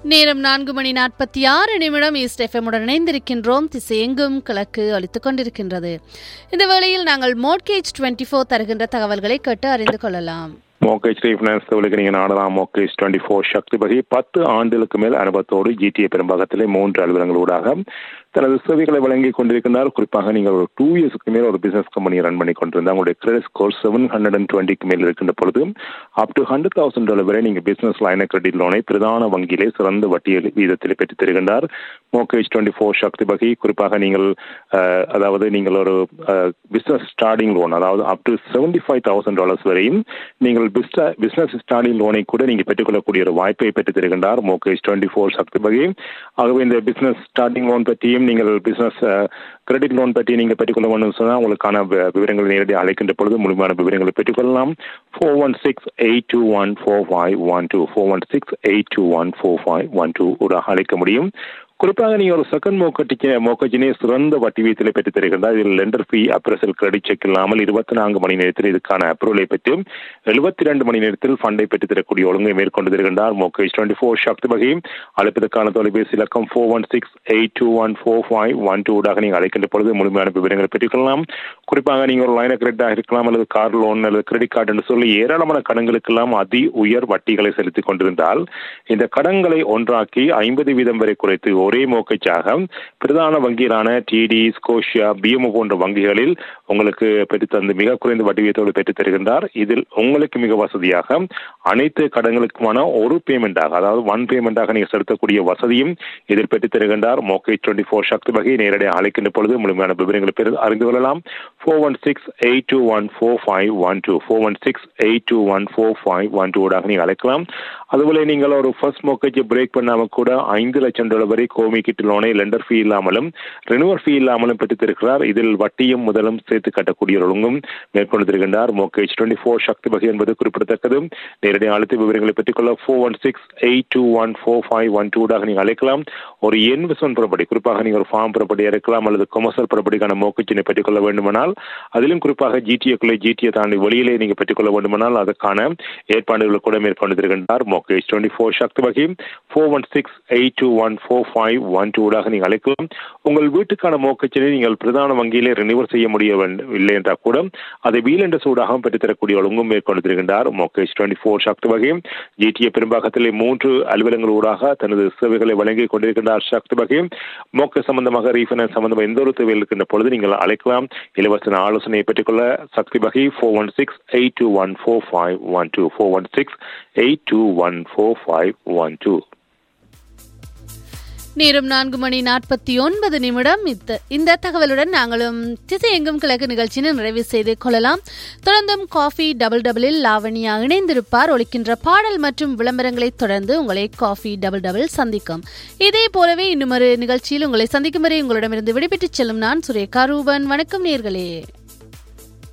நேரம் நான்கு மணி நாற்பத்தி ஆறு நிமிடம் ஈஸ்ட் எஃப்எம்முடன் இணைந்திருக்கின்றோம் திசை எங்கும் கிழக்கு அளித்துக் கொண்டிருக்கின்றது இந்த வேளையில் நாங்கள் மோட்கேஜ் டுவெண்ட்டி ஃபோர் தருகின்ற தகவல்களை கேட்டு அறிந்து கொள்ளலாம் மோகேஜ் ரீஃபினான்ஸ் தொழிலுக்கு நீங்கள் நாடலாம் மோகேஜ் டுவெண்ட்டி ஃபோர் சக்தி வகை பத்து ஆண்டுகளுக்கு மேல் அனுபவத்தோடு ஜிடிஏ பெரும்பாகத்திலே மூன்று அலுவலங்களூடாக தனது சேவைகளை வழங்கி கொண்டிருக்கிறார் குறிப்பாக நீங்கள் ஒரு டூ இயர்ஸ்க்கு மேல் ஒரு பிசினஸ் கம்பெனி ரன் பண்ணி கொண்டிருந்தால் உங்களுடைய credit score seven hundred and டுவெண்ட்டிக்கு மேல் இருக்கின்ற பொழுது up to hundred thousand dollar வரை நீங்கள் பிசினஸ் லைன கிரெடிட் லோனை பிரதான வங்கியிலே சிறந்த வட்டி வீதத்தில் பெற்றுத் தருகின்றார் மோகேஜ் டுவெண்ட்டி ஃபோர் சக்தி வகை குறிப்பாக நீங்கள் அஹ், அதாவது நீங்கள் ஒரு பிசினஸ் ஸ்டார்டிங் லோன் அதாவது up to seventy five thousand dollars வரையும் நீங்கள் பிசினஸ் ஸ்டார்டிங் லோனை கூட நீங்கள் பெற்றுக்கொள்ளக்கூடிய ஒரு வாய்ப்பை பெற்றுத் தருகின்றார் மோகேஜ் டுவெண்ட்டி ஃபோர் சக்தி வகை ஆகவே இந்த பிசினஸ் ஸ்டார்டிங் லோன் பற்றியும் நீங்கள் பிசினஸ் கிரெடிட் லோன் பற்றி நீங்கள் பெற்றுக்கொள்ள வேண்டும் சொன்னால் உங்களுக்கான வி- விவரங்களை நேரடியாக அழைக்கின்ற பொழுது முழுமையான விவரங்களை பெற்றுக்கொள்ளலாம் four one six eight two one four five one two four one six eight two one four five one two ஒரு அழைக்க முடியும் குறிப்பாக நீங்கள் ஒரு செகண்ட் மோக்கட்டிக்கு மோக்கஜினை சிறந்த வட்டி வீதத்தில் பெற்றுத் தருகின்றார் இதில் lender fee appraisal credit check இல்லாமல் இருபத்தி நான்கு மணி நேரத்தில் இதுக்கான அப்ரூவலை பெற்று எழுபத்தி ரெண்டு மணி நேரத்தில் ஃபண்டை பெற்றுத் தரக்கூடிய ஒழுங்கை மேற்கொண்டு தருகின்றார் மோகேஜ் டுவெண்ட்டி ஃபோர் சக்தி வகை அழைப்பதற்கான தொலைபேசி இலக்கம் four one six eight two one four five one டூடாக நீங்கள் அழைக்கின்ற பொழுது முழுமையான விவரங்களை பெற்றுக்கொள்ளலாம் குறிப்பாக நீங்கள் ஒரு லைன கிரெடிட்டாக இருக்கலாம் அல்லது கார் லோன் அல்லது கிரெடிட் கார்டு என்று சொல்லி ஏராளமான கடன்களுக்கெல்லாம் அதி உயர் வட்டிகளை செலுத்திக் கொண்டிருந்தால் இந்த கடன்களை ஒன்றாக்கி ஐம்பது வீதம் வரை குறைத்து ஒரே மோக்கச்சாக பிரதான வங்கிகளான டிடி ஸ்கோஷியா பிஎம்ஓ போன்ற வங்கிகளில் உங்களுக்கு பெற்றுத்தந்து மிக குறைந்த வட்டி வீதத்தோடு பெற்றுத் தருகின்றார் இதில் உங்களுக்கு மிக வசதியாக அனைத்து கடன்களுக்குமான ஒரு பேமெண்டாக அதாவது ஒன் பேமெண்டாக நீங்கள் செலுத்தக்கூடிய வசதியும் இதில் பெற்றுத் தருகின்றார் மோக்கேஜ் டுவெண்ட்டி ஃபோர் சக்தி வகை நேரடியாக அழைக்கின்ற பொழுது முழுமையான விவரங்களை பெரு அறிந்து கொள்ளலாம் four one six eight two one four five one two four one six eight two one four five one டூடாக நீங்கள் அழைக்கலாம் அதுபோல நீங்கள் ஒரு ஃபர்ஸ்ட் மோக்கேஜை பிரேக் பண்ணாமல் கூட ஐந்து லட்சம் டாலர் வரை கோமி கிட் லோனை லெண்டர் ஃபீ இல்லாமலும் ரெனுவர் ஃபீ இல்லாமலும் பெற்றுத் தருகிறார் இதில் வட்டியும் முதலும் சேர்த்து கட்டக்கூடிய ஒரு ஒழுங்கும் மேற்கொண்டு தருகின்றார் மோக்கேஜ் டுவெண்ட்டி ஃபோர் சக்தி வகை என்பது குறிப்பிடத்தக்கது நேரடியாக அழுத்த விவரங்களை பெற்றுக்கொள்ள four one six eight two one four five one டூடாக நீங்கள் அழைக்கலாம் ஒரு இன்வெஸ்ட்மெண்ட் புறப்படி குறிப்பாக நீங்கள் ஒரு ஃபார்ம் புறப்படி இருக்கலாம் அல்லது கொமர்ஷியல் புறப்படிக்கான மோக்கச்சினை பெற்றுக்கொள்ள வேண்டுமானால் அதிலும் குறிப்பாக ஜிடிஏக்குள்ளே ஜிடிஏ தாண்டி வெளியிலே நீங்கள் பெற்றுக்கொள்ள வேண்டுமானால் அதற்கான ஏற்பாடுகளை கூட மேற்கொண்டு தருகின்றார் மோக்கேஜ் டுவெண்ட்டி ஃபோர் சக்தி வகை four one six eight two one four five one டூடாக நீங்கள் அழைக்கலாம் உங்கள் வீட்டுக்கான மோக்கச்சினை நீங்கள் பிரதான வங்கியிலே ரினிவர் செய்ய முடிய வேண்டும் இல்லை என்றால் கூட அதை வீல் என்ற சூடாகவும் பெற்றுத்தரக்கூடிய ஒழுங்கும் மேற்கொண்டு தருகின்றார் மோக்கேஜ் டுவெண்ட்டி ஃபோர் சக்தி வகை ஜிடிஏ பெரும்பாகத்திலே மூன்று அலுவலங்களூடாக தனது சேவைகளை வழங்கி கொண்டிருக்கின்றார் சக்தி வகை மோக்க சம்பந்தமாக ரீஃபைனான்ஸ் சம்பந்தமாக எந்த ஒரு தேவையில் இருக்கின்ற பொழுது நீங்கள் அழைக்கலாம் இலவச ஆலோசனையை பெற்றுக்கொள்ள சக்தி வகை four one six eight two one four five one two four one six eight two one four five one two நேரம் நான்கு மணி நாற்பத்தி ஒன்பது நிமிடம் இந்த இந்த தகவலுடன் நாங்களும் திசை எங்கும் கிழக்கு நிகழ்ச்சியினை நிறைவு செய்து கொள்ளலாம் தொடர்ந்தும் காஃபி டபுள் டபுளில் லாவணியா இணைந்திருப்பார் ஒழிக்கின்ற பாடல் மற்றும் விளம்பரங்களை தொடர்ந்து உங்களை காஃபி டபுள் டபுள் சந்திக்கும் இதே போலவே இன்னும் ஒரு நிகழ்ச்சியில் உங்களை சந்திக்கும் வரை உங்களிடமிருந்து விடைபெற்றுச் செல்லும் நான் சுரேகா ரூபன் வணக்கம் நேர்களே